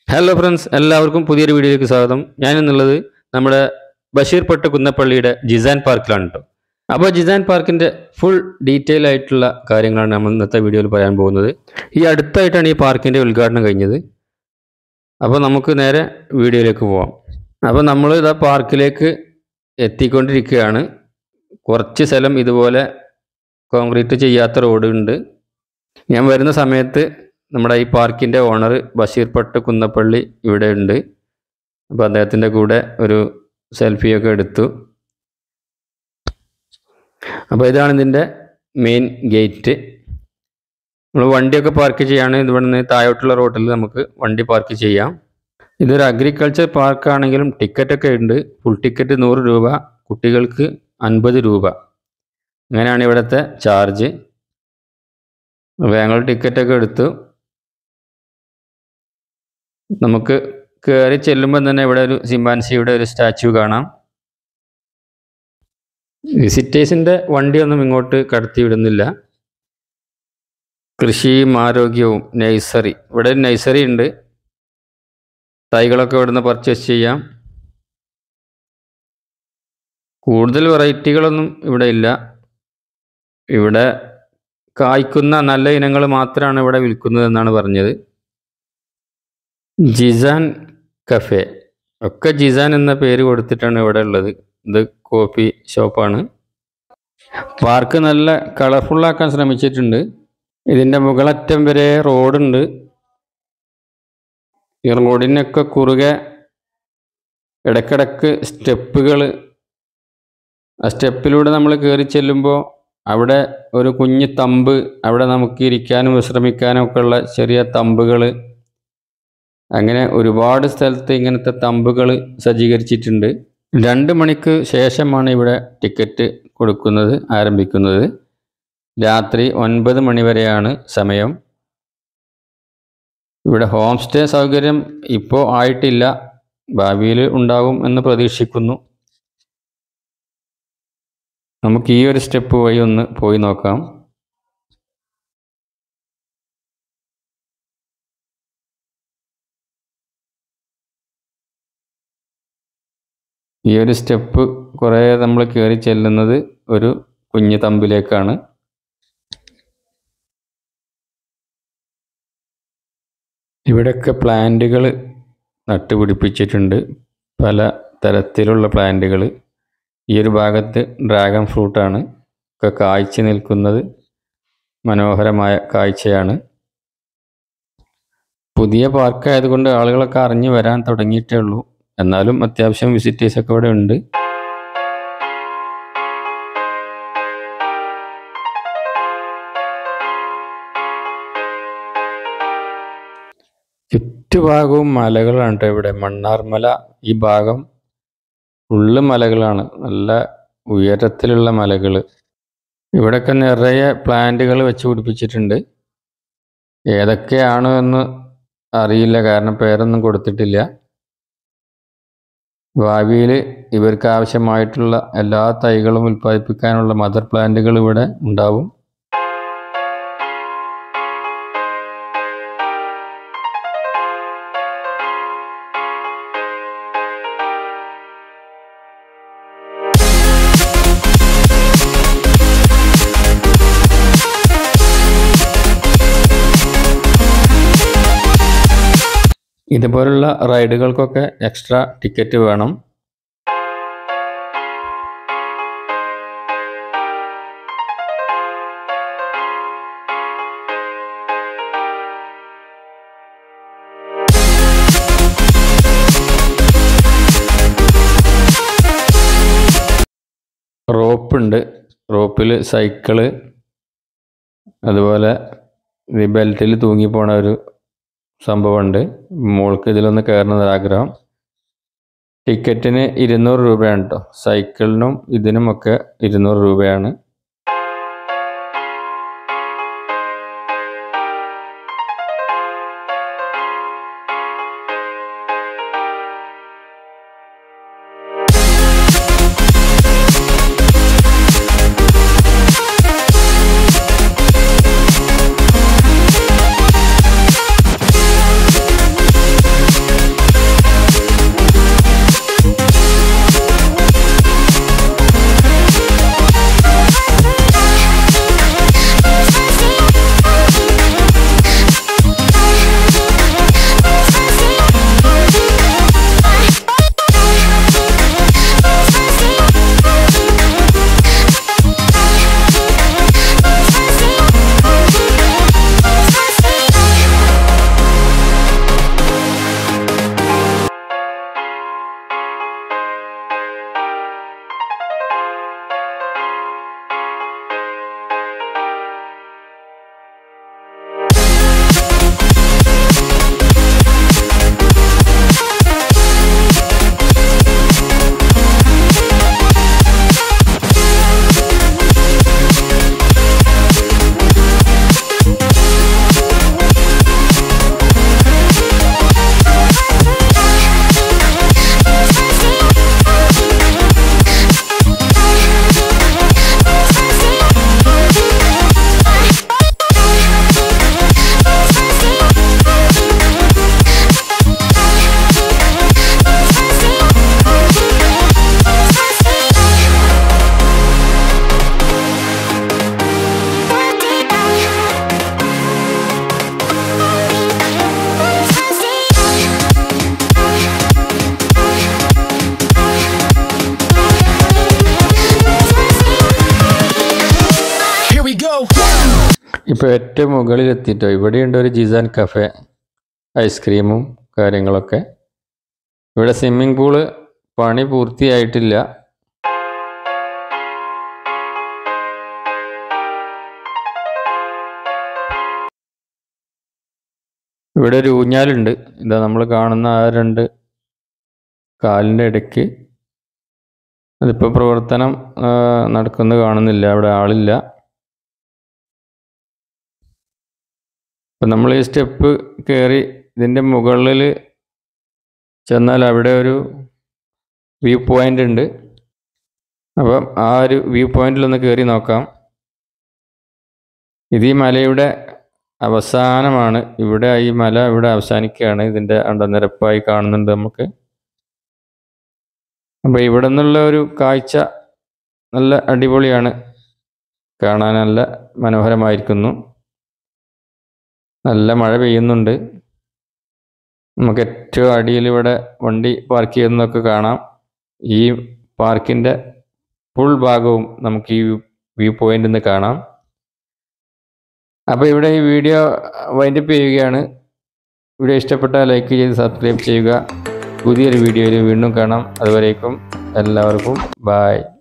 hello friends എല്ലാവർക്കും പുതിയൊരു വീഡിയോയിലേക്ക് സ്വാഗതം ഞാൻ എന്നുള്ളത് നമ്മുടെ ബഷീർപെട്ട് കുന്നപ്പള്ളിയുടെ ജിസാൻ പാർക്കിലാണ് കേട്ടോ അപ്പോൾ ജിസാൻ പാർക്കിൻ്റെ ഫുൾ ഡീറ്റെയിൽ ആയിട്ടുള്ള കാര്യങ്ങളാണ് നമ്മൾ ഇന്നത്തെ വീഡിയോയിൽ പറയാൻ പോകുന്നത് ഈ അടുത്തായിട്ടാണ് ഈ പാർക്കിൻ്റെ ഉദ്ഘാടനം കഴിഞ്ഞത് അപ്പോൾ നമുക്ക് നേരെ വീഡിയോയിലേക്ക് പോവാം അപ്പോൾ നമ്മൾ ഇതാ പാർക്കിലേക്ക് എത്തിക്കൊണ്ടിരിക്കുകയാണ് കുറച്ച് സ്ഥലം ഇതുപോലെ കോൺക്രീറ്റ് ചെയ്യാത്ത റോഡ് ഉണ്ട് ഞാൻ വരുന്ന സമയത്ത് നമ്മുടെ ഈ പാർക്കിൻ്റെ ഓണർ ബഷീർ പട്ട് കുന്നപ്പള്ളി ഇവിടെ ഉണ്ട് അപ്പോൾ അദ്ദേഹത്തിൻ്റെ കൂടെ ഒരു സെൽഫിയൊക്കെ എടുത്തു അപ്പോൾ ഇതാണ് ഇതിൻ്റെ മെയിൻ ഗേറ്റ് നമ്മൾ വണ്ടിയൊക്കെ പാർക്ക് ചെയ്യുകയാണെങ്കിൽ ഇവിടെ നിന്ന് താഴോട്ടുള്ള റോഡിൽ നമുക്ക് വണ്ടി പാർക്ക് ചെയ്യാം ഇതൊരു അഗ്രികൾച്ചർ പാർക്കാണെങ്കിലും ടിക്കറ്റൊക്കെ ഉണ്ട് ഫുൾ ടിക്കറ്റ് നൂറ് രൂപ കുട്ടികൾക്ക് അൻപത് രൂപ അങ്ങനെയാണ് ഇവിടുത്തെ ചാർജ് അപ്പോൾ ഞങ്ങൾ ടിക്കറ്റൊക്കെ എടുത്തു നമുക്ക് കയറി ചെല്ലുമ്പോൾ തന്നെ ഇവിടെ ഒരു സിംബാൻസിയുടെ ഒരു സ്റ്റാച്യു കാണാം വിസിറ്റേഴ്സിൻ്റെ വണ്ടിയൊന്നും ഇങ്ങോട്ട് കടത്തി വിടുന്നില്ല കൃഷിയും ആരോഗ്യവും നഴ്സറി ഇവിടെ ഒരു നഴ്സറി ഉണ്ട് തൈകളൊക്കെ ഇവിടുന്ന് പർച്ചേസ് ചെയ്യാം കൂടുതൽ വെറൈറ്റികളൊന്നും ഇവിടെ ഇല്ല ഇവിടെ കായ്ക്കുന്ന നല്ല ഇനങ്ങൾ മാത്രമാണ് ഇവിടെ വിൽക്കുന്നത് എന്നാണ് പറഞ്ഞത് ജിസാൻ കഫേ ഒക്കെ ജിസാൻ എന്ന പേര് കൊടുത്തിട്ടാണ് ഇവിടെ ഉള്ളത് ഇത് കോഫി ഷോപ്പാണ് പാർക്ക് നല്ല കളർഫുള്ളാക്കാൻ ശ്രമിച്ചിട്ടുണ്ട് ഇതിൻ്റെ മുകളറ്റം വരെ റോഡുണ്ട് ഈ റോഡിനൊക്കെ കുറുകെ ഇടക്കിടക്ക് സ്റ്റെപ്പുകൾ ആ സ്റ്റെപ്പിലൂടെ നമ്മൾ കയറി ചെല്ലുമ്പോൾ അവിടെ ഒരു കുഞ്ഞു തമ്പ് അവിടെ നമുക്ക് ഇരിക്കാനും വിശ്രമിക്കാനും ഒക്കെ ഉള്ള ചെറിയ തമ്പുകൾ അങ്ങനെ ഒരുപാട് സ്ഥലത്ത് ഇങ്ങനത്തെ തമ്പുകൾ സജ്ജീകരിച്ചിട്ടുണ്ട് രണ്ട് മണിക്ക് ശേഷമാണ് ഇവിടെ ടിക്കറ്റ് കൊടുക്കുന്നത് ആരംഭിക്കുന്നത് രാത്രി ഒൻപത് മണി വരെയാണ് സമയം ഇവിടെ ഹോം സ്റ്റേ സൗകര്യം ഇപ്പോൾ ആയിട്ടില്ല ഭാവിയിൽ ഉണ്ടാകും എന്ന് പ്രതീക്ഷിക്കുന്നു നമുക്ക് ഈ ഒരു സ്റ്റെപ്പ് വഴി ഒന്ന് പോയി നോക്കാം ഈ ഒരു സ്റ്റെപ്പ് കുറേ നമ്മൾ കയറി ചെല്ലുന്നത് ഒരു കുഞ്ഞു തമ്പിലേക്കാണ് ഇവിടെയൊക്കെ പ്ലാന്റുകൾ നട്ടുപിടിപ്പിച്ചിട്ടുണ്ട് പല തരത്തിലുള്ള പ്ലാന്റുകൾ ഈ ഒരു ഭാഗത്ത് ഡ്രാഗൺ ഫ്രൂട്ടാണ് ഒക്കെ കായ്ച്ചു നിൽക്കുന്നത് മനോഹരമായ കാഴ്ചയാണ് പുതിയ പാർക്ക് ആയതുകൊണ്ട് ആളുകളൊക്കെ അറിഞ്ഞു വരാൻ തുടങ്ങിയിട്ടേ ഉള്ളൂ എന്നാലും അത്യാവശ്യം വിസിറ്റേഴ്സൊക്കെ ഇവിടെ ഉണ്ട് ചുറ്റുഭാഗവും മലകളാണ് കേട്ടോ ഇവിടെ മണ്ണാർമല ഈ ഭാഗം ഫുള്ള് മലകളാണ് നല്ല ഉയരത്തിലുള്ള മലകൾ ഇവിടെയൊക്കെ നിറയെ പ്ലാന്റുകൾ വെച്ച് പിടിപ്പിച്ചിട്ടുണ്ട് ഏതൊക്കെയാണ് എന്ന് അറിയില്ല കാരണം പേരൊന്നും കൊടുത്തിട്ടില്ല ഭാവിയിൽ ഇവർക്ക് ആവശ്യമായിട്ടുള്ള എല്ലാ തൈകളും ഉൽപ്പാദിപ്പിക്കാനുള്ള മദർ പ്ലാന്റുകൾ ഇവിടെ ഉണ്ടാവും ഇതുപോലുള്ള റൈഡുകൾക്കൊക്കെ എക്സ്ട്രാ ടിക്കറ്റ് വേണം റോപ്പുണ്ട് റോപ്പിൽ സൈക്കിള് അതുപോലെ ഈ ബെൽറ്റിൽ തൂങ്ങിപ്പോണ ഒരു സംഭവമുണ്ട് മോൾക്ക് ഇതിലൊന്ന് കയറണമെന്നൊരു ആഗ്രഹം ടിക്കറ്റിന് ഇരുന്നൂറ് രൂപയാണ് കേട്ടോ സൈക്കിളിനും ഇതിനുമൊക്കെ ഇരുന്നൂറ് രൂപയാണ് ഇപ്പോൾ ഏറ്റവും മുകളിൽ എത്തിയിട്ടോ ഇവിടെയുണ്ട് ഒരു ജിസാൻ കഫേ ഐസ്ക്രീമും കാര്യങ്ങളൊക്കെ ഇവിടെ സ്വിമ്മിംഗ് പൂള് പണി പൂർത്തിയായിട്ടില്ല ഇവിടെ ഒരു ഊഞ്ഞാലുണ്ട് ഇതാ നമ്മൾ കാണുന്ന ആ രണ്ട് കാലിൻ്റെ ഇടയ്ക്ക് അതിപ്പോൾ പ്രവർത്തനം ആ, നടക്കുന്നത് കാണുന്നില്ല അവിടെ ആളില്ല അപ്പം നമ്മൾ ഈ സ്റ്റെപ്പ് കയറി ഇതിൻ്റെ മുകളിൽ ചെന്നാൽ അവിടെ ഒരു വ്യൂ പോയിൻ്റ് ഉണ്ട് അപ്പം ആ ഒരു വ്യൂ പോയിന്റിലൊന്ന് കയറി നോക്കാം ഇത് ഈ മലയുടെ അവസാനമാണ് ഇവിടെ ഈ മല ഇവിടെ അവസാനിക്കുകയാണ് ഇതിൻ്റെ അണ്ട നിരപ്പായി കാണുന്നുണ്ട് നമുക്ക് അപ്പോൾ ഇവിടെ നിന്നുള്ള ഒരു കാഴ്ച നല്ല അടിപൊളിയാണ് കാണാൻ നല്ല മനോഹരമായിരിക്കുന്നു നല്ല മഴ പെയ്യുന്നുണ്ട് നമുക്ക് ഏറ്റവും അടിയിൽ ഇവിടെ വണ്ടി പാർക്ക് ചെയ്യുന്നതൊക്കെ കാണാം ഈ പാർക്കിൻ്റെ ഫുൾ ഭാഗവും നമുക്ക് ഈ വ്യൂ പോയിന്റിൽ നിന്ന് കാണാം അപ്പോൾ ഇവിടെ ഈ വീഡിയോ വൈൻഡപ്പ് ചെയ്യുകയാണ് വീഡിയോ ഇഷ്ടപ്പെട്ടാൽ ലൈക്ക് ചെയ്ത് സബ്സ്ക്രൈബ് ചെയ്യുക പുതിയൊരു വീഡിയോയിൽ വീണ്ടും കാണാം അതുവരേക്കും എല്ലാവർക്കും ബായ്